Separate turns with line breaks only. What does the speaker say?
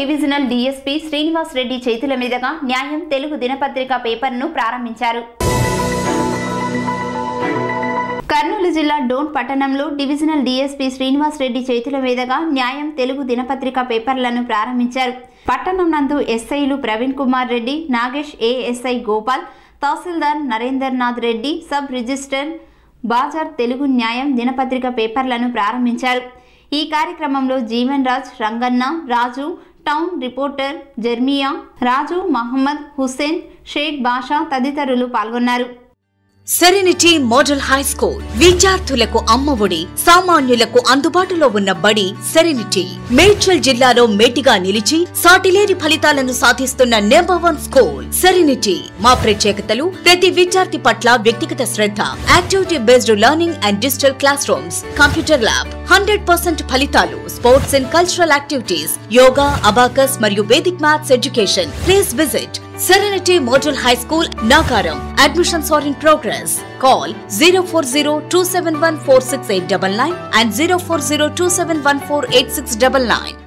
Divisional DSP Srinivas Reddy చేతుల మీదుగా న్యాయం తెలుగు దినపత్రిక పేపర్ను ప్రారంభించారు కర్నూలు జిల్లా డోన్ పట్టణంలో డివిజనల్ డీఎస్పీ శ్రీనివాస్ రెడ్డి చేతుల మీదుగా న్యాయం తెలుగు దినపత్రిక పేపర్లను ప్రారంభించారు పట్టణం నందు ఎస్ఐలు ప్రవీణ్ కుమార్ రెడ్డి నాగేష్ ఏఎస్ఐ గోపాల్ తహసీల్దార్ నరేందర్ నాథ్ రెడ్డి సబ్ రిజిస్టర్ బాజార్ తెలుగు న్యాయం దినపత్రిక పేపర్లను ప్రారంభించారు ఈ కార్యక్రమంలో Jeevan Raj Ranganna Raju town reporter Jeremiah Raju Mohammed Hussain Sheikh Basha తదితరులు పాల్గొన్నారు
సెరెనిటీ మోడల్ హై స్కూల్ విద్యార్థులకు అమ్మఒడి సామాన్యులకు అందుబాటులో ఉన్న బడి సెరెనిటీ మేడ్చల్ జిల్లాలో మేటిగా నిలిచి సాటిలేని ఫలితాలను సాధిస్తున్న నెంబర్ వన్ స్కూల్ సెరెనిటీ మా ప్రత్యేకతలు ప్రతి విద్యార్థి పట్ల వ్యక్తిగత శ్రద్ధ activity based learning and digital classrooms computer lab hundred percent ఫలితాలు sports and cultural activities yoga abacus మరియు Vedic maths education please visit Serenity Model High School, Nagaram. Admissions are in progress. Call 040 and 040